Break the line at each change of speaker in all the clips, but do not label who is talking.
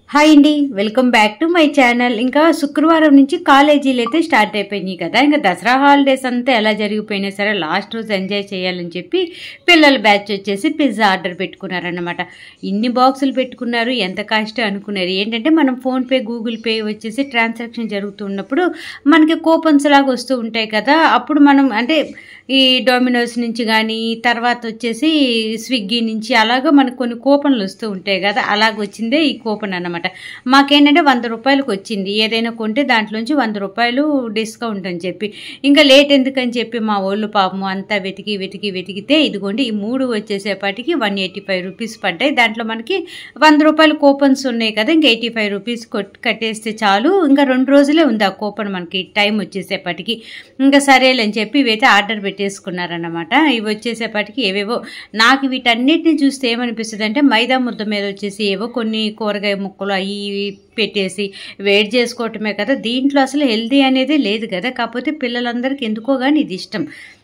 Hi అండి welcome back to my channel ఇంకా శుక్రవారం నుంచి కాలేజీలు అయితే స్టార్ట్ అయిపోయినాయి కదా ఇంకా దసరా హాలిడేస్ అంతా ఎలా జరిగిపోయినా సరే లాస్ట్ రోజు ఎంజాయ్ చేయాలని చెప్పి పిల్లల బ్యాచ్ వచ్చేసి పిజ్జా ఆర్డర్ పెట్టుకున్నారన్నమాట ఇన్ని బాక్సులు పెట్టుకున్నారు ఎంత కాస్ట్ అనుకున్నారు ఏంటంటే మనం ఫోన్పే గూగుల్ పే వచ్చేసి ట్రాన్సాక్షన్ జరుగుతున్నప్పుడు మనకి కూపన్స్ లాగా వస్తూ ఉంటాయి కదా అప్పుడు మనం అంటే ఈ డొమినోస్ నుంచి కానీ తర్వాత వచ్చేసి స్విగ్గీ నుంచి అలాగా మనకు కొన్ని కూపన్లు వస్తూ ఉంటాయి కదా అలాగ వచ్చిందే ఈ కూపన్ అన్నమాట మాకేంటంటే వంద రూపాయలకు వచ్చింది ఏదైనా కొంటే దాంట్లోంచి వంద రూపాయలు డిస్కౌంట్ అని చెప్పి ఇంకా లేట్ ఎందుకని చెప్పి మా వాళ్ళు పాపము అంతా వెతికి వెతికి వెతికితే ఇదిగోండి ఈ మూడు వచ్చేసేపటికి వన్ ఎయిటీ ఫైవ్ రూపీస్ పడ్డాయి దాంట్లో మనకి వంద రూపాయలు కూపన్స్ ఉన్నాయి కదా ఇంకా ఎయిటీ ఫైవ్ రూపీస్ కొట్ కట్టేస్తే చాలు ఇంకా రెండు రోజులే ఉంది ఆ కూపన్ మనకి టైం వచ్చేసేపటికి ఇంకా సరేలేని చెప్పి ఇవైతే ఆర్డర్ పెట్టేసుకున్నారన్నమాట ఇవి వచ్చేసేపటికి ఏవేవో నాకు వీటన్నిటిని చూస్తే ఏమనిపిస్తుంది అంటే మైదా ముద్ద మీద వచ్చేసి ఏవో కొన్ని కూరగాయ ముక్కలు అవి ఇవి పెట్టేసి వేడి చేసుకోవటమే కదా దీంట్లో అసలు హెల్దీ అనేది లేదు కదా కాకపోతే పిల్లలందరికీ ఎందుకో కానీ ఇది ఇష్టం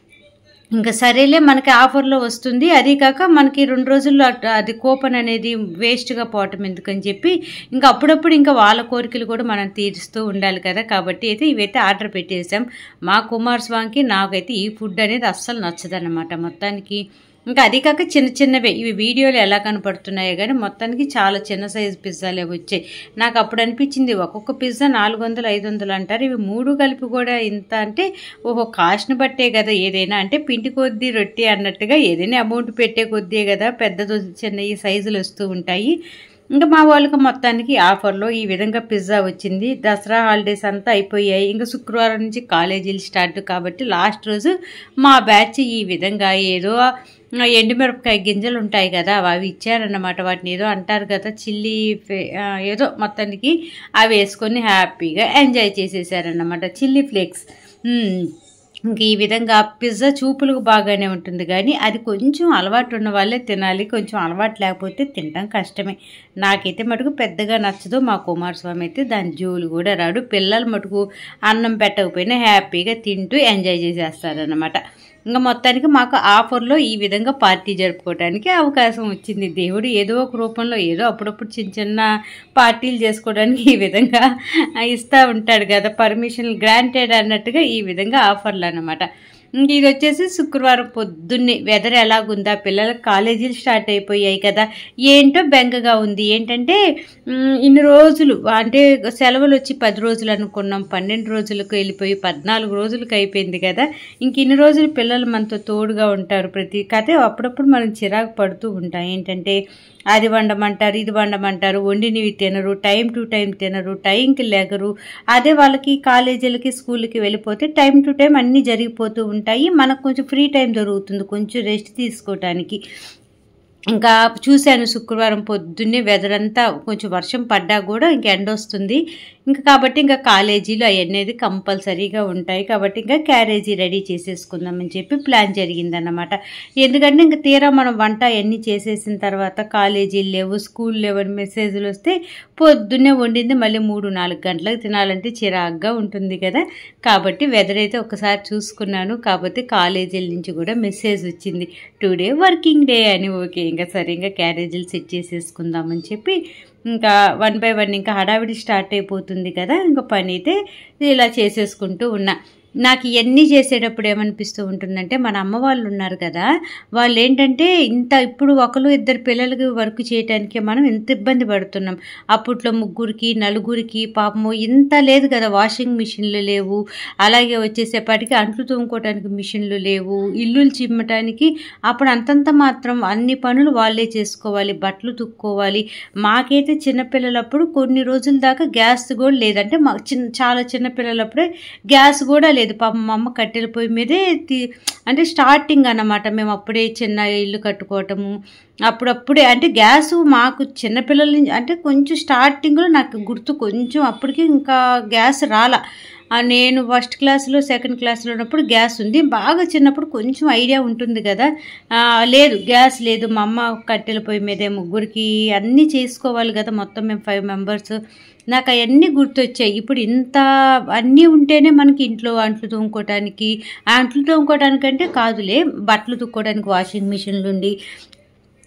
ఇంకా సరేలే మనకి ఆఫర్లో వస్తుంది అది కాక మనకి రెండు రోజుల్లో అట్- అది కూపన్ అనేది వేస్ట్గా పోవటం ఎందుకని చెప్పి ఇంకా అప్పుడప్పుడు ఇంకా వాళ్ళ కోరికలు కూడా మనం తీరుస్తూ ఉండాలి కదా కాబట్టి అయితే ఇవైతే ఆర్డర్ పెట్టేసాం మా కుమార్ స్వామికి నాకైతే ఈ ఫుడ్ అనేది అస్సలు నచ్చదన్నమాట మొత్తానికి ఇంకా అది కాక చిన్న చిన్నవే ఇవి వీడియోలు ఎలా కనపడుతున్నాయో కానీ మొత్తానికి చాలా చిన్న సైజు పిజ్జాలే వచ్చాయి నాకు అప్పుడు అనిపించింది ఒక్కొక్క పిజ్జా నాలుగు వందలు ఐదు వందలు అంటారు ఇవి మూడు కలిపి కూడా ఇంత అంటే ఓహో కాస్ట్ని బట్టే కదా ఏదైనా అంటే పిండి కొద్దీ రొట్టె అన్నట్టుగా ఏదైనా అమౌంట్ పెట్టే కొద్దే కదా పెద్ద చిన్న ఈ సైజులు వస్తూ ఉంటాయి ఇంకా మా వాళ్ళకి మొత్తానికి ఆఫర్లో ఈ విధంగా పిజ్జా వచ్చింది దసరా హాలిడేస్ అంతా అయిపోయాయి ఇంకా శుక్రవారం నుంచి కాలేజీలు స్టార్ట్ కాబట్టి లాస్ట్ రోజు మా బ్యాచ్ ఈ విధంగా ఏదో ఆ ఎండుమిరపకాయ గింజలు ఉంటాయి కదా అవి ఇచ్చారన్నమాట వాటిని ఏదో అంటారు కదా చిల్లీ ఫ్లే- ఆ, ఏదో మొత్తానికి అవి వేసుకొని హ్యాపీగా ఎంజాయ్ చేసేసారన్నమాట చిల్లీ ఫ్లేక్స్ మ్మ్. ఇంక ఈ విధంగా పిజ్జా చూపులకు బాగానే ఉంటుంది కానీ అది కొంచెం అలవాటు ఉన్న వాళ్ళే తినాలి కొంచెం అలవాటు లేకపోతే తినడం కష్టమే నాకైతే మటుకు పెద్దగా నచ్చదు మా కుమారస్వామి అయితే దాని జోలు కూడా రాడు పిల్లలు మటుకు అన్నం పెట్టకపోయినా హ్యాపీగా తింటూ ఎంజాయ్ చేసేస్తారనమాట ఇంకా మొత్తానికి మాకు ఆఫర్లో ఈ విధంగా పార్టీ జరుపుకోవడానికి అవకాశం వచ్చింది దేవుడు ఏదో ఒక రూపంలో ఏదో అప్పుడప్పుడు చిన్న చిన్న పార్టీలు చేసుకోవడానికి ఈ విధంగా ఇస్తూ ఉంటాడు కదా పర్మిషన్ గ్రాంటెడ్ అన్నట్టుగా ఈ విధంగా ఆఫర్లు అన్నమాట ఇంక ఇది వచ్చేసి శుక్రవారం పొద్దున్నే వెదర్ ఎలాగుందా పిల్లలకు కాలేజీలు స్టార్ట్ అయిపోయాయి కదా ఏంటో బెంగగా ఉంది ఏంటంటే మ్, ఇన్ని రోజులు అంటే సెలవులు వచ్చి పది రోజులు అనుకున్నాం పన్నెండు రోజులకు వెళ్ళిపోయి పద్నాలుగు రోజులకు అయిపోయింది కదా ఇంక ఇన్ని రోజులు పిల్లలు మనతో తోడుగా ఉంటారు ప్రతి కథ అప్పుడప్పుడు మనం చిరాకు పడుతూ ఉంటాం ఏంటంటే అది వండమంటారు ఇది వండమంటారు వండినవి తినరు టైం టు టైం తినరు టైంకి లేగరు అదే వాళ్ళకి కాలేజీలకి స్కూల్కి వెళ్ళిపోతే టైం టు టైం అన్నీ జరిగిపోతూ ఉంటాయి మనకు కొంచెం ఫ్రీ టైం దొరుకుతుంది కొంచెం రెస్ట్ తీసుకోవటానికి ఇంకా చూశాను శుక్రవారం పొద్దున్నే వెదర్ అంతా కొంచెం వర్షం పడ్డా కూడా ఇంక ఎండ వస్తుంది ఇంకా కాబట్టి ఇంకా కాలేజీలు అవన్నీ కంపల్సరీగా ఉంటాయి కాబట్టి ఇంకా క్యారేజీ రెడీ చేసేసుకుందామని చెప్పి ప్లాన్ జరిగిందన్నమాట ఎందుకంటే ఇంకా తీరా మనం వంట అవన్నీ చేసేసిన తర్వాత కాలేజీలు లేవు స్కూల్ లేవు అని మెసేజ్లు వస్తే పొద్దున్నే వండింది మళ్ళీ మూడు నాలుగు గంటలకు తినాలంటే చిరాగ్గా ఉంటుంది కదా కాబట్టి వెదర్ అయితే ఒకసారి చూసుకున్నాను కాకపోతే కాలేజీల నుంచి కూడా మెసేజ్ వచ్చింది టుడే వర్కింగ్ డే అని ఓకే ఇంకా సరే ఇంకా క్యారేజీలు సెట్ చేసేసుకుందామని చెప్పి ఇంకా వన్ బై వన్ ఇంకా హడావిడి స్టార్ట్ అయిపోతుంది కదా ఇంకా పని అయితే ఇలా చేసేసుకుంటూ ఉన్నా నాకు ఇవన్నీ చేసేటప్పుడు ఏమనిపిస్తూ ఉంటుందంటే మన అమ్మ వాళ్ళు ఉన్నారు కదా వాళ్ళు ఏంటంటే ఇంత ఇప్పుడు ఒకరు ఇద్దరు పిల్లలకి వర్క్ చేయటానికి మనం ఎంత ఇబ్బంది పడుతున్నాం అప్పట్లో ముగ్గురికి నలుగురికి పాపము ఇంత లేదు కదా వాషింగ్ మిషన్లు లేవు అలాగే వచ్చేసేపటికి అంట్లు తోముకోవడానికి మిషన్లు లేవు ఇల్లులు చిమ్మటానికి అప్పుడు అంతంత మాత్రం అన్ని పనులు వాళ్ళే చేసుకోవాలి బట్టలు తుక్కోవాలి మాకైతే చిన్నపిల్లలప్పుడు కొన్ని రోజుల దాకా గ్యాస్ కూడా లేదంటే మా చిన్న చాలా చిన్నపిల్లలప్పుడే గ్యాస్ కూడా లేదు పాపం మా అమ్మ కట్టెల పొయ్యి మీదే తి- అంటే స్టార్టింగ్ అన్నమాట మేము అప్పుడే చిన్న ఇల్లు కట్టుకోవటము అప్పుడప్పుడే అంటే గ్యాస్ మాకు చిన్నపిల్లల నుంచి అంటే కొంచెం స్టార్టింగ్లో నాకు గుర్తు కొంచెం అప్పటికి ఇంకా గ్యాస్ రాలా ఆ నేను ఫస్ట్ క్లాస్లో సెకండ్ క్లాస్లో ఉన్నప్పుడు గ్యాస్ ఉంది బాగా చిన్నప్పుడు కొంచెం ఐడియా ఉంటుంది కదా ఆ, లేదు గ్యాస్ లేదు మా అమ్మ కట్టెల పొయ్యి మీదే ముగ్గురికి అన్నీ చేసుకోవాలి కదా మొత్తం మేము ఫైవ్ మెంబర్స్ నాకు అవన్నీ గుర్తొచ్చాయి ఇప్పుడు ఇంత అన్నీ ఉంటేనే మనకి ఇంట్లో అంట్లు తోముకోవటానికి ఆ అంట్లు తోముకోవటానికంటే కాదులే బట్టలు తుక్కోవడానికి వాషింగ్ మిషన్లు ఉండి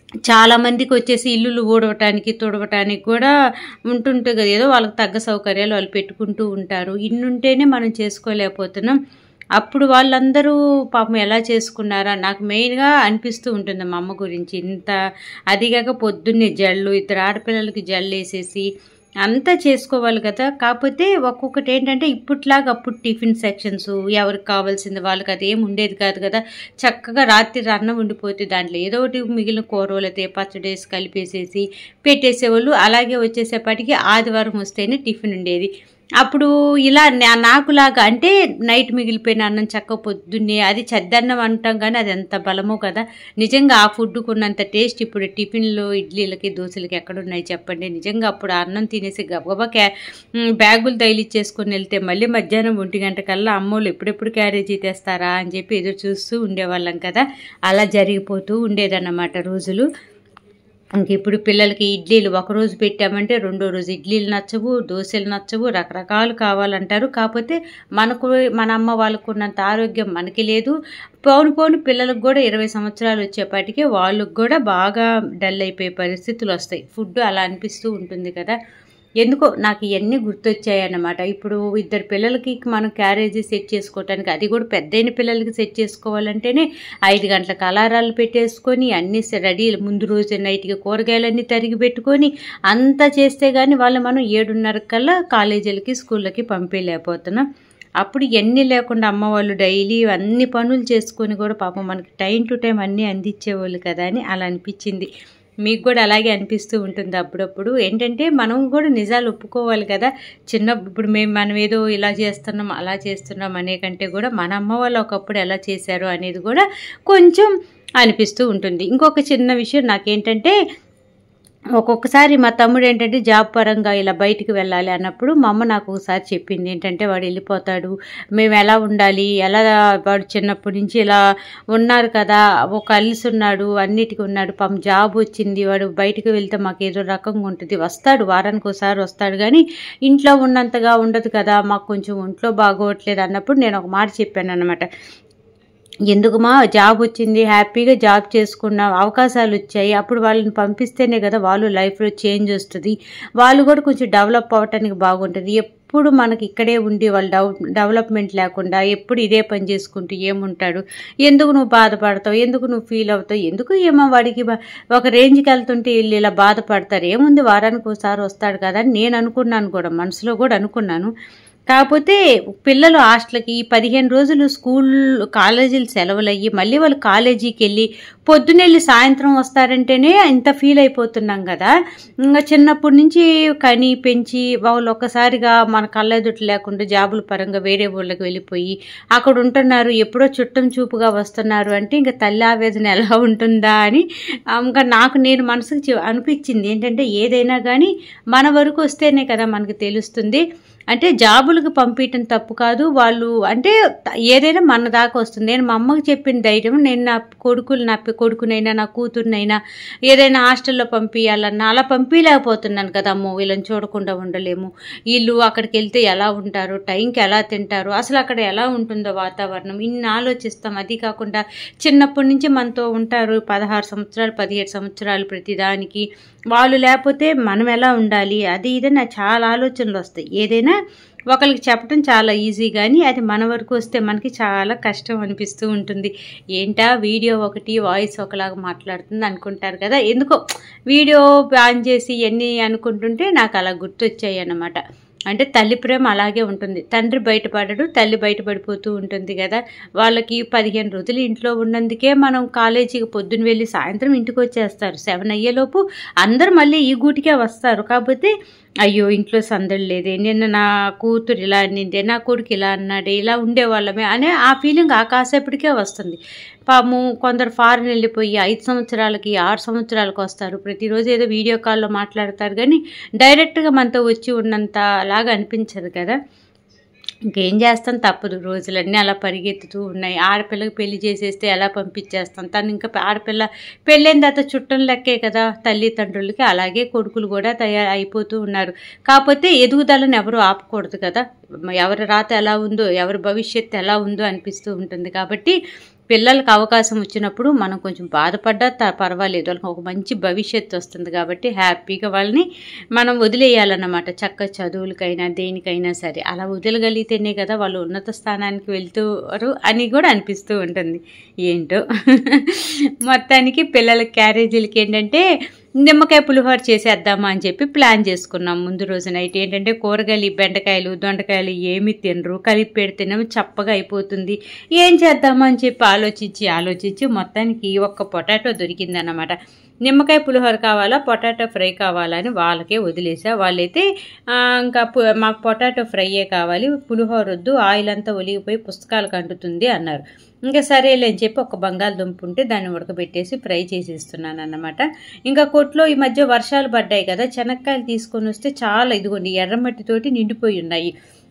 చాలా మందికి వచ్చేసి ఇల్లులు ఊడవటానికి తుడవటానికి కూడా ఉంటుంటుంది కదా ఏదో వాళ్ళకి తగ్గ సౌకర్యాలు వాళ్ళు పెట్టుకుంటూ ఉంటారు ఇన్నుంటేనే మనం చేసుకోలేకపోతున్నాం అప్పుడు వాళ్ళందరూ పాపం ఎలా చేసుకున్నారా నాకు మెయిన్గా అనిపిస్తూ ఉంటుంది మా అమ్మ గురించి ఇంత అదిగాక పొద్దున్నే జల్లు ఇద్దరు ఆడపిల్లలకి జల్లు వేసేసి అంతా చేసుకోవాలి కదా కాకపోతే ఒక్కొక్కటి ఏంటంటే ఇప్పట్లాగా అప్పుడు టిఫిన్ సెక్షన్స్ ఎవరికి కావాల్సింది వాళ్ళకి అది ఏం ఉండేది కాదు కదా చక్కగా రాత్రి అన్నం ఉండిపోతే దాంట్లో ఏదో ఒకటి మిగిలిన కూరలు అయితే పచ్చడేసి కలిపేసేసి పెట్టేసేవాళ్ళు అలాగే వచ్చేసేపటికి ఆదివారం వస్తేనే టిఫిన్ ఉండేది అప్పుడు ఇలా నా- నాకులాగా అంటే నైట్ మిగిలిపోయిన అన్నం చక్క పొద్దున్నే అది చెద్దన్నం అంటాం కానీ అది ఎంత బలమో కదా నిజంగా ఆ ఫుడ్కు ఉన్నంత టేస్ట్ ఇప్పుడు టిఫిన్లు ఇడ్లీలకి దోశలకి ఎక్కడున్నాయి చెప్పండి నిజంగా అప్పుడు ఆ అన్నం తినేసి గబగబా క్యా ఉమ్, బ్యాగులు తైలిచ్చేసుకొని వెళ్తే మళ్ళీ మధ్యాహ్నం ఒంటి గంట కల్లా అమ్మోళ్ళు ఎప్పుడెప్పుడు క్యారేజీ తెస్తారా అని చెప్పి ఎదురు చూస్తూ ఉండేవాళ్ళం కదా అలా జరిగిపోతూ ఉండేదన్నమాట రోజులు ఇంక ఇప్పుడు పిల్లలకి ఇడ్లీలు ఒక రోజు పెట్టామంటే రెండో రోజు ఇడ్లీలు నచ్చవు దోశలు నచ్చవు రకరకాలు కావాలంటారు కాకపోతే మనకు మన అమ్మ వాళ్ళకు ఉన్నంత ఆరోగ్యం మనకి లేదు పోను పోను పిల్లలకు కూడా ఇరవై సంవత్సరాలు వచ్చేపాటికి వాళ్ళకు కూడా బాగా డల్ అయిపోయే పరిస్థితులు వస్తాయి ఫుడ్ అలా అనిపిస్తూ ఉంటుంది కదా ఎందుకో నాకు ఇవన్నీ గుర్తొచ్చాయన్నమాట ఇప్పుడు ఇద్దరు పిల్లలకి మనం క్యారేజీ సెట్ చేసుకోవటానికి అది కూడా పెద్దయిన పిల్లలకి సెట్ చేసుకోవాలంటేనే ఐదు గంటలకు అలారాలు పెట్టేసుకొని అన్నీ రెడీ ముందు రోజు నైట్కి కూరగాయలన్నీ తరిగి పెట్టుకొని అంతా చేస్తే కానీ వాళ్ళు మనం ఏడున్నర కల్లా కాలేజీలకి స్కూళ్ళకి పంపించలేకపోతున్నాం అప్పుడు ఎన్ని లేకుండా అమ్మ వాళ్ళు డైలీ అన్ని పనులు చేసుకొని కూడా పాపం మనకి టైం టు టైం అన్నీ అందించేవాళ్ళు కదా అని అలా అనిపించింది మీకు కూడా అలాగే అనిపిస్తూ ఉంటుంది అప్పుడప్పుడు ఏంటంటే మనం కూడా నిజాలు ఒప్పుకోవాలి కదా చిన్న ఇప్పుడు మేము మనం ఏదో ఇలా చేస్తున్నాం అలా చేస్తున్నాం అనే కంటే కూడా మన అమ్మ వాళ్ళు ఒకప్పుడు ఎలా చేశారు అనేది కూడా కొంచెం అనిపిస్తూ ఉంటుంది ఇంకొక చిన్న విషయం నాకేంటంటే ఒక్కొక్కసారి మా తమ్ముడు ఏంటంటే జాబ్ పరంగా ఇలా బయటికి వెళ్ళాలి అన్నప్పుడు మా అమ్మ నాకు ఒకసారి చెప్పింది ఏంటంటే వాడు వెళ్ళిపోతాడు మేము ఎలా ఉండాలి ఎలా వాడు చిన్నప్పటి నుంచి ఇలా ఉన్నారు కదా ఒక అలిసి ఉన్నాడు అన్నిటికీ ఉన్నాడు పాపం జాబ్ వచ్చింది వాడు బయటికి వెళ్తే మాకు ఏదో రకంగా ఉంటుంది వస్తాడు వారానికి ఒకసారి వస్తాడు కానీ ఇంట్లో ఉన్నంతగా ఉండదు కదా మాకు కొంచెం ఒంట్లో బాగోట్లేదు అన్నప్పుడు నేను ఒక మాట చెప్పాను అనమాట ఎందుకు మా జాబ్ వచ్చింది హ్యాపీగా జాబ్ చేసుకున్న అవకాశాలు వచ్చాయి అప్పుడు వాళ్ళని పంపిస్తేనే కదా వాళ్ళు లైఫ్లో చేంజ్ వస్తుంది వాళ్ళు కూడా కొంచెం డెవలప్ అవ్వటానికి బాగుంటుంది ఎప్పుడు మనకి ఇక్కడే ఉండి వాళ్ళు డెవ డెవలప్మెంట్ లేకుండా ఎప్పుడు ఇదే పని చేసుకుంటూ ఏముంటాడు ఎందుకు నువ్వు బాధపడతావు ఎందుకు నువ్వు ఫీల్ అవుతావు ఎందుకు ఏమో వాడికి బా- ఒక రేంజ్కి వెళ్తుంటే వీళ్ళు ఇలా బాధపడతారు ఏముంది వారానికి ఒకసారి వస్తాడు కదా అని నేను అనుకున్నాను కూడా మనసులో కూడా అనుకున్నాను కాకపోతే పిల్లలు హాస్టల్కి ఈ పదిహేను రోజులు స్కూల్ కాలేజీలు సెలవులు అయ్యి మళ్ళీ వాళ్ళు కాలేజీకి వెళ్ళి పొద్దునెళ్ళి సాయంత్రం వస్తారంటేనే ఇంత ఫీల్ అయిపోతున్నాం కదా ఇంకా చిన్నప్పటి నుంచి కని పెంచి వాళ్ళు ఒక్కసారిగా మన కళ్ళెదుట లేకుండా జాబుల పరంగా వేరే ఊళ్ళకి వెళ్ళిపోయి అక్కడ ఉంటున్నారు ఎప్పుడో చుట్టం చూపుగా వస్తున్నారు అంటే ఇంకా తల్లి ఆవేదన ఎలా ఉంటుందా అని ఆ, ఇంకా నాకు నేను మనసుకు చి- అనిపించింది ఏంటంటే ఏదైనా కానీ మన వరకు వస్తేనే కదా మనకు తెలుస్తుంది అంటే జాబులకు పంపించడం తప్పు కాదు వాళ్ళు అంటే త- ఏదైనా మన దాకా వస్తుంది నేను మా అమ్మకి చెప్పిన ధైర్యం నేను నా కొడుకులు నా పి- కొడుకునైనా నా కూతుర్నైనా ఏదైనా హాస్టల్లో పంపించాలన్నా అలా పంపించలేకపోతున్నాను కదా అమ్మో వీళ్ళని చూడకుండా ఉండలేము వీళ్ళు అక్కడికి వెళ్తే ఎలా ఉంటారు టైంకి ఎలా తింటారు అసలు అక్కడ ఎలా ఉంటుందో వాతావరణం ఇన్ని ఆలోచిస్తాం అది కాకుండా చిన్నప్పటి నుంచి మనతో ఉంటారు పదహారు సంవత్సరాలు పదిహేడు సంవత్సరాలు ప్రతిదానికి వాళ్ళు లేకపోతే మనం ఎలా ఉండాలి అది ఇది నాకు చాలా ఆలోచనలు వస్తాయి ఏదైనా ఒకరికి చెప్పడం చాలా ఈజీ కానీ అది మన వరకు వస్తే మనకి చాలా కష్టం అనిపిస్తూ ఉంటుంది ఏంటా వీడియో ఒకటి వాయిస్ ఒకలాగా మాట్లాడుతుంది అనుకుంటారు కదా ఎందుకో వీడియో ఆన్ చేసి ఎన్ని అనుకుంటుంటే నాకు అలా గుర్తొచ్చాయి అన్నమాట అంటే తల్లి ప్రేమ అలాగే ఉంటుంది తండ్రి బయటపడడు తల్లి బయటపడిపోతూ ఉంటుంది కదా వాళ్ళకి పదిహేను రోజులు ఇంట్లో ఉన్నందుకే మనం కాలేజీకి పొద్దున్న వెళ్ళి సాయంత్రం ఇంటికి వచ్చేస్తారు సెవెన్ అయ్యేలోపు అందరూ మళ్ళీ ఈ గూటికే వస్తారు కాకపోతే అయ్యో ఇంట్లో సందడి లేదే నిన్న నా కూతురు ఇలా అన్నిందే నా కొడుకు ఇలా అన్నాడే ఇలా ఉండేవాళ్ళమే అనే ఆ ఫీలింగ్ ఆ కాసేపటికే వస్తుంది పాము కొందరు ఫారెన్ వెళ్ళిపోయి ఐదు సంవత్సరాలకి ఆరు సంవత్సరాలకు వస్తారు ప్రతిరోజు ఏదో వీడియో కాల్లో మాట్లాడతారు కానీ డైరెక్ట్గా మనతో వచ్చి ఉన్నంత లాగా అనిపించదు కదా ఇంకేం చేస్తాం తప్పదు రోజులన్నీ అలా పరిగెత్తుతూ ఉన్నాయి ఆడపిల్లకి పెళ్లి చేసేస్తే ఎలా పంపించేస్తాం తను ఇంకా ఆడపిల్ల పెళ్ళైన తర్వాత చుట్టం లెక్కే కదా తల్లిదండ్రులకి అలాగే కొడుకులు కూడా తయారు అయిపోతూ ఉన్నారు కాకపోతే ఎదుగుదలను ఎవరు ఆపకూడదు కదా ఎవరి రాత ఎలా ఉందో ఎవరి భవిష్యత్తు ఎలా ఉందో అనిపిస్తూ ఉంటుంది కాబట్టి పిల్లలకు అవకాశం వచ్చినప్పుడు మనం కొంచెం బాధపడ్డా త- పర్వాలేదు వాళ్ళకి ఒక మంచి భవిష్యత్తు వస్తుంది కాబట్టి హ్యాపీగా వాళ్ళని మనం వదిలేయాలన్నమాట చక్క చదువులకైనా దేనికైనా సరే అలా వదిలగలిగితేనే కదా వాళ్ళు ఉన్నత స్థానానికి వెళ్తారు అని కూడా అనిపిస్తూ ఉంటుంది ఏంటో మొత్తానికి పిల్లల క్యారేజీలకి ఏంటంటే నిమ్మకాయ పులిహోర చేసేద్దామా అని చెప్పి ప్లాన్ చేసుకున్నాం ముందు రోజు నైట్ ఏంటంటే కూరగాయలు ఈ బెండకాయలు దొండకాయలు ఏమి తినరు కలిపి పెడితేనేమో చప్పగా అయిపోతుంది ఏం చేద్దామా అని చెప్పి ఆలోచించి ఆలోచించి మొత్తానికి ఒక్క పొటాటో దొరికిందన్నమాట నిమ్మకాయ పులిహోర కావాలా పొటాటో ఫ్రై కావాలా అని వాళ్ళకే వదిలేసా వాళ్ళైతే ఆ, ఇంకా పు- మాకు పొటాటో ఫ్రైయే కావాలి పులిహోర వద్దు ఆయిల్ అంతా ఒలిగిపోయి పుస్తకాలకు అంటుతుంది అన్నారు ఇంకా సరేలే అని చెప్పి ఒక బంగాళదుంప ఉంటే దాన్ని ఉడకబెట్టేసి ఫ్రై చేసేస్తున్నాను అన్నమాట ఇంకా కొట్లో ఈ మధ్య వర్షాలు పడ్డాయి కదా శనక్కాయలు తీసుకొని వస్తే చాలా ఇదిగోండి ఎర్రమట్టితోటి నిండిపోయి ఉన్నాయి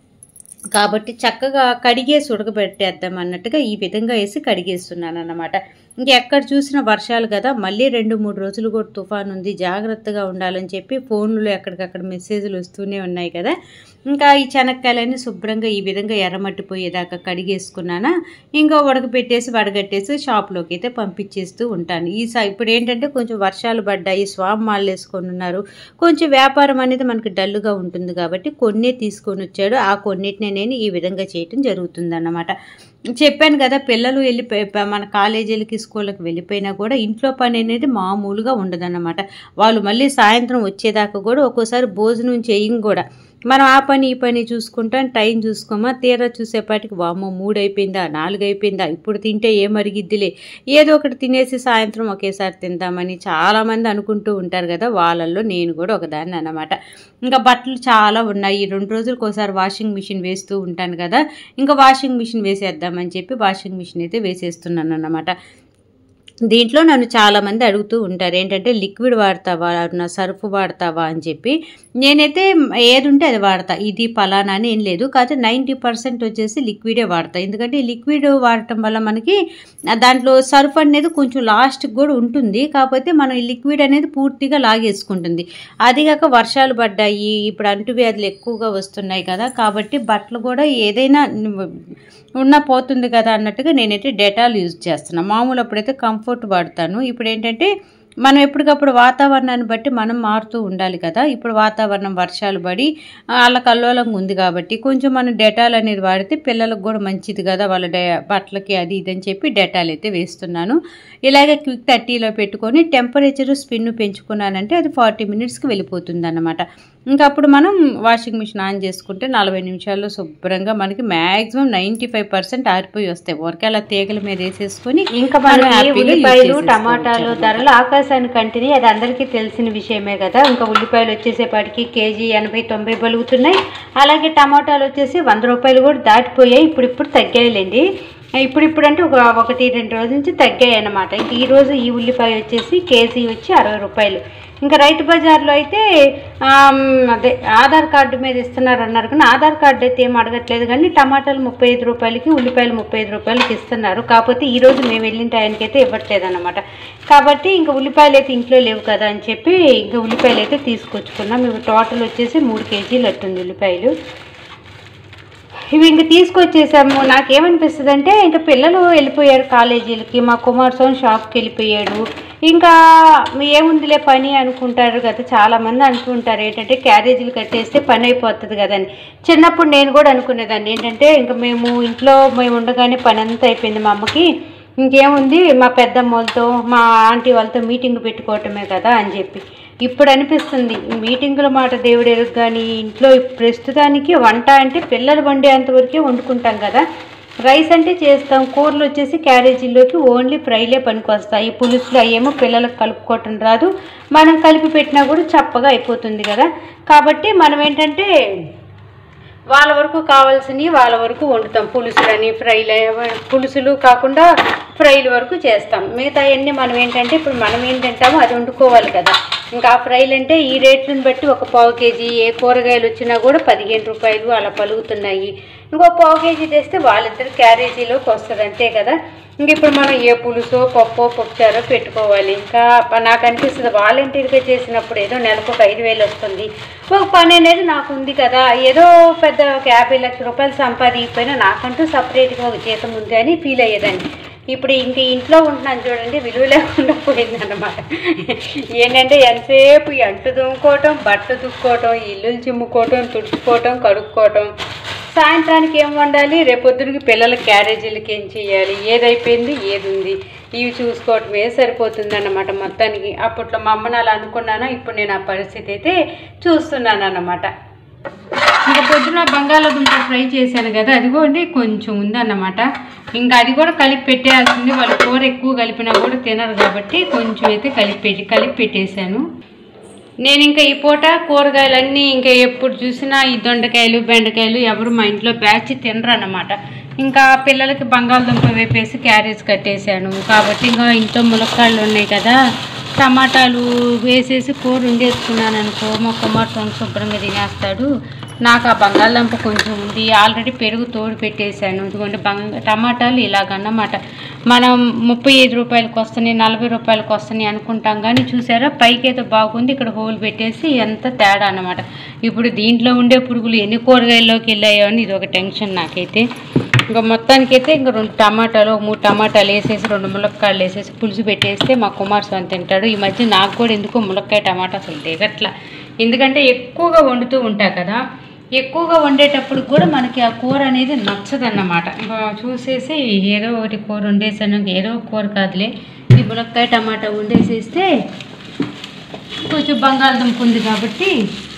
కాబట్టి చక్కగా కడిగేసి ఉడకబెట్టేద్దాం అన్నట్టుగా ఈ విధంగా వేసి కడిగేస్తున్నాను అన్నమాట ఇంకెక్కడ చూసిన వర్షాలు కదా మళ్ళీ రెండు మూడు రోజులు కూడా తుఫాన్ ఉంది జాగ్రత్తగా ఉండాలని చెప్పి ఫోన్లో ఎక్కడికక్కడ మెసేజ్లు వస్తూనే ఉన్నాయి కదా ఇంకా ఈ శనక్కాయలన్నీ శుభ్రంగా ఈ విధంగా ఎర్రమట్టి పోయేదాకా కడిగేసుకున్నానా ఇంకా ఉడకపెట్టేసి వడగట్టేసి షాప్లోకి అయితే పంపించేస్తూ ఉంటాను ఈ స- ఇప్పుడు ఏంటంటే కొంచెం వర్షాలు పడ్డాయి స్వామి మాలు వేసుకొని ఉన్నారు కొంచెం వ్యాపారం అనేది మనకి డల్గా ఉంటుంది కాబట్టి కొన్నే తీసుకొని వచ్చాడు ఆ కొన్నిటిని నేను ఈ విధంగా చేయటం జరుగుతుందన్నమాట చెప్పాను కదా పిల్లలు వెళ్ళిపోయి మన కాలేజీలకి స్కూళ్ళకి వెళ్ళిపోయినా కూడా ఇంట్లో పని అనేది మామూలుగా ఉండదన్నమాట వాళ్ళు మళ్ళీ సాయంత్రం వచ్చేదాకా కూడా ఒక్కోసారి భోజనం చేయం కూడా మనం ఆ పని ఈ పని చూసుకుంటాం టైం చూసుకోమా తీరా చూసేపాటికి వామ్మో మూడు అయిపోయిందా నాలుగు అయిపోయిందా ఇప్పుడు తింటే ఏం అరిగిద్దిలే ఏదో ఒకటి తినేసి సాయంత్రం ఒకేసారి తిందామని చాలామంది అనుకుంటూ ఉంటారు కదా వాళ్ళల్లో నేను కూడా ఒకదాన్ని అన్నమాట ఇంకా బట్టలు చాలా ఉన్నాయి ఈ రెండు రోజులకు ఒకసారి వాషింగ్ మిషన్ వేస్తూ ఉంటాను కదా ఇంకా వాషింగ్ మిషన్ వేసేద్దామని చెప్పి వాషింగ్ మిషన్ అయితే వేసేస్తున్నాను అన్నమాట దీంట్లో నన్ను చాలామంది అడుగుతూ ఉంటారు ఏంటంటే లిక్విడ్ వాడతావా నా సర్ఫ్ వాడతావా అని చెప్పి నేనైతే ఏది ఉంటే అది వాడతా ఇది పలానా అని ఏం లేదు కాకపోతే నైంటీ పర్సెంట్ వచ్చేసి లిక్విడే వాడతా ఎందుకంటే ఈ లిక్విడ్ వాడటం వల్ల మనకి ఆ దాంట్లో సర్ఫ్ అనేది కొంచెం లాస్ట్కి కూడా ఉంటుంది కాకపోతే మనం ఈ లిక్విడ్ అనేది పూర్తిగా లాగేసుకుంటుంది అది కాక వర్షాలు పడ్డాయి ఇప్పుడు అంటువ్యాధులు ఎక్కువగా వస్తున్నాయి కదా కాబట్టి బట్టలు కూడా ఏదైనా ఉన్న పోతుంది కదా అన్నట్టుగా నేనైతే డెటాల్ యూజ్ చేస్తున్నాను మామూలు అప్పుడైతే కంఫర్ట్ వాడతాను ఇప్పుడు ఏంటంటే మనం ఎప్పటికప్పుడు వాతావరణాన్ని బట్టి మనం మారుతూ ఉండాలి కదా ఇప్పుడు వాతావరణం వర్షాలు పడి వాళ్ళ కల్లోలంగా ఉంది కాబట్టి కొంచెం మనం డెటాల్ అనేది వాడితే పిల్లలకు కూడా మంచిది కదా వాళ్ళ డే బట్టలకి అది ఇది అని చెప్పి డెటాల్ అయితే వేస్తున్నాను ఇలాగే క్విక్ థర్టీలో పెట్టుకొని టెంపరేచర్ స్పిన్ పెంచుకున్నానంటే అది ఫార్టీ మినిట్స్కి వెళ్ళిపోతుంది అన్నమాట ఇంకా అప్పుడు మనం వాషింగ్ మిషన్ ఆన్ చేసుకుంటే నలభై నిమిషాల్లో శుభ్రంగా మనకి మ్యాక్సిమం నైంటీ ఫైవ్ పర్సెంట్ ఆరిపోయి వస్తాయి ఊరికే అలా తీగల మీద వేసేసుకొని
ఇంకా
మనం
మనకి
హ్యాపీగా యూజ్
ఉల్లిపాయలు
చేసేసుకోవచ్చు
టమాటాలు
అన్నమాట.
ధరలు ఆకాశానికి అంటిని అది అందరికీ తెలిసిన విషయమే కదా ఇంకా ఉల్లిపాయలు వచ్చేసేపాటికి కేజీ ఎనభై తొంభై పలుకుతున్నాయి అలాగే టమాటాలు వచ్చేసి వంద రూపాయలు కూడా దాటిపోయాయి ఇప్పుడు ఇప్పుడు తగ్గాయిలేండి ఇప్పుడు ఇప్పుడు అంటే ఒక ఒకటి రెండు రోజుల నుంచి తగ్గాయి అన్నమాట ఇంక ఈ రోజు ఈ ఉల్లిపాయ వచ్చేసి కేజీ వచ్చి అరవై రూపాయలు ఇంకా రైతు బజార్లో అయితే ఆమ్, అదే ఆధార్ కార్డు మీద ఇస్తున్నారు అన్నారు కానీ ఆధార్ కార్డు అయితే ఏం అడగట్లేదు కానీ టమాటాలు ముప్పై ఐదు రూపాయలకి ఉల్లిపాయలు ముప్పై ఐదు రూపాయలకి ఇస్తున్నారు కాకపోతే ఈ రోజు మేము వెళ్ళిన టైంకి అయితే ఇవ్వట్లేదు అనమాట కాబట్టి ఇంకా ఉల్లిపాయలు అయితే ఇంట్లో లేవు కదా అని చెప్పి ఇంకా ఉల్లిపాయలు అయితే తీసుకొచ్చుకున్నాం ఇవి టోటల్ వచ్చేసి మూడు కేజీలు అట్టుంది ఉల్లిపాయలు ఇవి ఇంక తీసుకొచ్చేసాము నాకేమనిపిస్తుంది అంటే ఇంకా పిల్లలు వెళ్ళిపోయారు కాలేజీలకి మా కుమారస్వామి షాప్కి వెళ్ళిపోయాడు ఇంకా ఏముందిలే పని అనుకుంటారు కదా చాలామంది అనుకుంటారు ఏంటంటే క్యారేజీలు కట్టేస్తే పని అయిపోతుంది కదని చిన్నప్పుడు నేను కూడా అనుకునేదాన్ని ఏంటంటే ఇంకా మేము ఇంట్లో మేము ఉండగానే పని అంతా అయిపోయింది మా అమ్మకి ఇంకేముంది మా పెద్దమ్మ వాళ్ళతో మా ఆంటీ వాళ్ళతో మీటింగ్ పెట్టుకోవటమే కదా అని చెప్పి ఇప్పుడు అనిపిస్తుంది ఈ మీటింగుల మాట దేవుడు ఎరుగు కానీ ఇంట్లో ప్రస్తుతానికి వంట అంటే పిల్లలు వండేంత వరకే వండుకుంటాం కదా రైస్ అంటే చేస్తాం కూరలు వచ్చేసి క్యారేజీలోకి ఓన్లీ ఫ్రైలే పనికొస్తాయి పులుసులు అయ్యేమో పిల్లలకు కలుపుకోవటం రాదు మనం కలిపి పెట్టినా కూడా చప్పగా అయిపోతుంది కదా కాబట్టి మనం ఏంటంటే వాళ్ళ వరకు కావాల్సినవి వాళ్ళ వరకు వండుతాం పులుసులని ఫ్రైలు పులుసులు కాకుండా ఫ్రైలు వరకు చేస్తాం మిగతా అన్నీ మనం ఏంటంటే ఇప్పుడు మనం ఏం తింటామో అది వండుకోవాలి కదా ఇంకా ఆ ఫ్రైలు అంటే ఈ రేట్లను బట్టి ఒక పావు కేజీ ఏ కూరగాయలు వచ్చినా కూడా పదిహేను రూపాయలు అలా పలుకుతున్నాయి ఇంకో పావు కేజీ తెస్తే వాళ్ళిద్దరు క్యారేజీలోకి వస్తుంది అంతే కదా ఇంక ఇప్పుడు మనం ఏ పులుసో పప్పు పప్పుచారో పెట్టుకోవాలి ఇంకా ప- నాకు అనిపిస్తుంది వాలంటీర్గా చేసినప్పుడు ఏదో నెలకు ఒక ఐదు వేలు వస్తుంది ఒక పని అనేది నాకు ఉంది కదా ఏదో పెద్ద ఒక యాభై లక్షల రూపాయలు సంపాదించకపోయినా నాకంటూ సపరేట్గా ఒక జీతం ఉంది అని ఫీల్ అయ్యేదాన్ని ఇప్పుడు ఇంక ఇంట్లో ఉంటున్నాను చూడండి విలువ లేకుండా పోయిందన్నమాట ఏంటంటే ఎంతసేపు ఈ అంట్లు దుమ్ముకోవటం బట్టలు దుక్కోవటం ఇల్లులు చిమ్ముకోవటం తుడుచుకోవటం కడుక్కోవటం సాయంత్రానికి ఏం వండాలి రేపొద్దునికి పిల్లల క్యారేజీలకి ఏం చేయాలి ఏదైపోయింది ఏది ఉంది ఇవి చూసుకోవటమే సరిపోతుంది అన్నమాట మొత్తానికి అప్పట్లో మా అమ్మని అలా అనుకున్నాను ఇప్పుడు నేను ఆ పరిస్థితి అయితే చూస్తున్నాను అన్నమాట ఇంకా పొద్దున బంగాళాదుంప ఫ్రై చేశాను కదా అదిగోండి కొంచెం ఉందన్నమాట ఇంకా అది కూడా కలిపి పెట్టేయాల్సింది వాళ్ళు కూర ఎక్కువ కలిపినా కూడా తినరు కాబట్టి కొంచెం అయితే కలిపి పెట్టి కలిపి పెట్టేశాను నేను ఇంకా ఈ పూట కూరగాయలన్నీ ఇంకా ఎప్పుడు చూసినా ఈ దొండకాయలు బెండకాయలు ఎవరు మా ఇంట్లో బ్యాచ్ తినరు అన్నమాట ఇంకా పిల్లలకి బంగాళదుంప వేపేసి క్యారేజ్ కట్టేశాను కాబట్టి ఇంకా ఇంట్లో ములక్కాళ్ళు ఉన్నాయి కదా టమాటాలు వేసేసి కూర వండేసుకున్నాను అనుకో మా కుమార్తె శుభ్రంగా తినేస్తాడు నాకు ఆ బంగాళదుంప కొంచెం ఉంది ఆల్రెడీ పెరుగు తోడు పెట్టేశాను ఇదిగోండి బంగ టమాటాలు ఇలాగన్నమాట మనం ముప్పై ఐదు రూపాయలకి వస్తున్నాయి నలభై రూపాయలకి వస్తున్నాయి అనుకుంటాం కానీ చూసారా పైకి అయితే బాగుంది ఇక్కడ హోల్ పెట్టేసి ఎంత తేడా అన్నమాట ఇప్పుడు దీంట్లో ఉండే పురుగులు ఎన్ని కూరగాయల్లోకి వెళ్ళాయో అని ఇది ఒక టెన్షన్ నాకైతే ఇంకా మొత్తానికైతే ఇంకా రెండు టమాటాలు ఒక మూడు టమాటాలు వేసేసి రెండు ములక్కాయలు వేసేసి పులుసు పెట్టేస్తే మా కుమార్ స్వామి తింటాడు ఈ మధ్య నాకు కూడా ఎందుకో ములక్కాయ టమాటా అసలు దిగట్లా ఎందుకంటే ఎక్కువగా వండుతూ ఉంటా కదా ఎక్కువగా వండేటప్పుడు కూడా మనకి ఆ కూర అనేది నచ్చదన్నమాట ఇంకా చూసేసి ఏదో ఒకటి కూర వండేసాను ఏదో ఒక కూర కాదులే ఈ ములక్కాయ టమాటా వండేసేస్తే కొంచెం బంగాళదుంప ఉంది కాబట్టి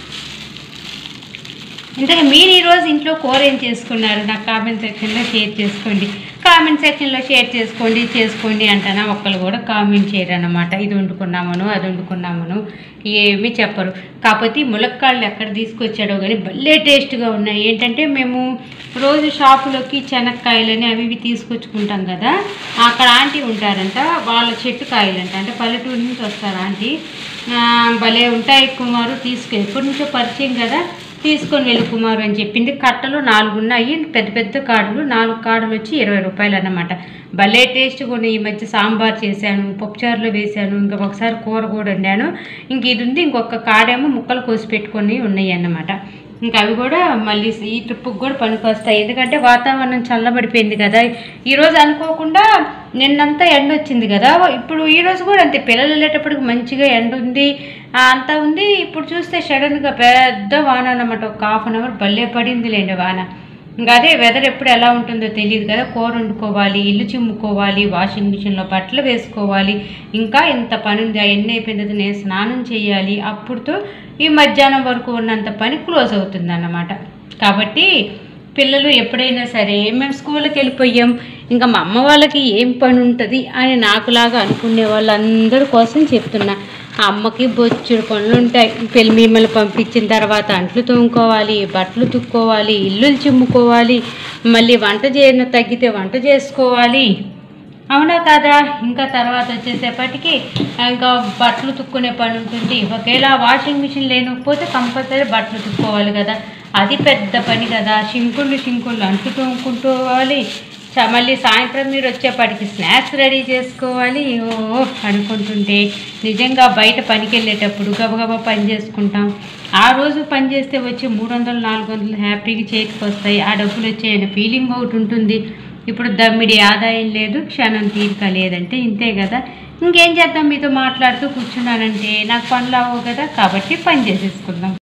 ఇంతగా మీరు ఈరోజు ఇంట్లో కూర ఏం చేసుకున్నారు నాకు కామెంట్ సెక్షన్లో షేర్ చేసుకోండి కామెంట్ సెక్షన్లో షేర్ చేసుకోండి చేసుకోండి అంటానా ఒక్కరు కూడా కామెంట్ చేయరు అనమాట ఇది వండుకున్నామను అది వండుకున్నామను ఏమీ చెప్పరు కాకపోతే ఈ ములక్కాళ్ళు ఎక్కడ తీసుకొచ్చాడో కానీ భలే టేస్ట్గా ఉన్నాయి ఏంటంటే మేము రోజు షాపులోకి శనక్కాయలని అవి ఇవి తీసుకొచ్చుకుంటాం కదా అక్కడ ఆంటీ ఉంటారంట వాళ్ళ చెట్టు కాయలంట అంటే పల్లెటూరు నుంచి వస్తారు ఆంటీ ఆ, భలే ఉంటాయి కుమారు తీసుకు ఎప్పటి నుంచో పరిచయం కదా తీసుకొని వెళ్ళి కుమారు అని చెప్పింది కట్టలు నాలుగు ఉన్నాయి పెద్ద పెద్ద కాడలు నాలుగు కాడలు వచ్చి ఇరవై రూపాయలు అన్నమాట భలే టేస్ట్గా ఉన్నాయి ఈ మధ్య సాంబార్ చేశాను పప్పుచారులో వేశాను ఇంకా ఒకసారి కూర కూడా వండాను ఇంక ఇది ఉంది ఇంకొక కాడేమో ముక్కలు కోసి పెట్టుకొని ఉన్నాయి అన్నమాట ఇంకా అవి కూడా మళ్ళీ ఈ ట్రిప్కి కూడా పనికొస్తాయి ఎందుకంటే వాతావరణం చల్లబడిపోయింది కదా ఈరోజు అనుకోకుండా నిన్నంతా ఎండ వచ్చింది కదా ఇప్పుడు ఈ రోజు కూడా అంతే పిల్లలు వెళ్ళేటప్పటికి మంచిగా ఎండ ఉంది ఆ, అంతా ఉంది ఇప్పుడు చూస్తే సడన్గా పెద్ద వాన అన్నమాట ఒక హాఫ్ అన్ అవర్ భలే పడింది లేండి వాన ఇంకా అదే వెదర్ ఎప్పుడు ఎలా ఉంటుందో తెలియదు కదా కూర వండుకోవాలి ఇల్లు చిమ్ముకోవాలి వాషింగ్ మిషన్లో బట్టలు వేసుకోవాలి ఇంకా ఎంత పని ఉంది అవన్నీ అయిపోయిన తర్వాత నేను స్నానం చేయాలి అప్పుడుతో ఈ మధ్యాహ్నం వరకు ఉన్నంత పని క్లోజ్ అవుతుంది అన్నమాట కాబట్టి పిల్లలు ఎప్పుడైనా సరే మేము స్కూల్కి వెళ్ళిపోయాం ఇంకా మా అమ్మ వాళ్ళకి ఏం పని ఉంటుంది అని నాకులాగా అనుకునే వాళ్ళందరి కోసం చెప్తున్నా ఆ అమ్మకి బొచ్చుడు పనులు ఉంటాయి పెళ్లి మిమ్మల్ని పంపించిన తర్వాత అంట్లు తోముకోవాలి బట్టలు తుక్కోవాలి ఇల్లులు చిమ్ముకోవాలి మళ్ళీ వంట చేయను తగ్గితే వంట చేసుకోవాలి అవునా కాదా ఇంకా తర్వాత వచ్చేసేపటికి ఇంకా బట్టలు తుక్కునే పని ఉంటుంది ఒకవేళ వాషింగ్ మిషన్ లేకపోతే కంపల్సరీ బట్టలు తుక్కోవాలి కదా అది పెద్ద పని కదా షింకుళ్ళు షింకుళ్ళు అంటు తోముకుంటోవాలి చ- మళ్ళీ సాయంత్రం మీరు వచ్చేపాటికి స్నాక్స్ రెడీ చేసుకోవాలి ఓ అనుకుంటుంటే నిజంగా బయట పనికి వెళ్ళేటప్పుడు గబగబా పని చేసుకుంటాం ఆ రోజు పని చేస్తే వచ్చి మూడు వందలు నాలుగు వందలు హ్యాపీగా చేతికి వస్తాయి ఆ డబ్బులు వచ్చాయన్న ఫీలింగ్ ఒకటి ఉంటుంది ఇప్పుడు దమ్మిడి ఆదాయం లేదు క్షణం తీరిక లేదంటే ఇంతే కదా ఇంకేం చేద్దాం మీతో మాట్లాడుతూ కూర్చున్నానంటే నాకు పనులు అవ్వవు కదా కాబట్టి పని చేసేసుకుందాం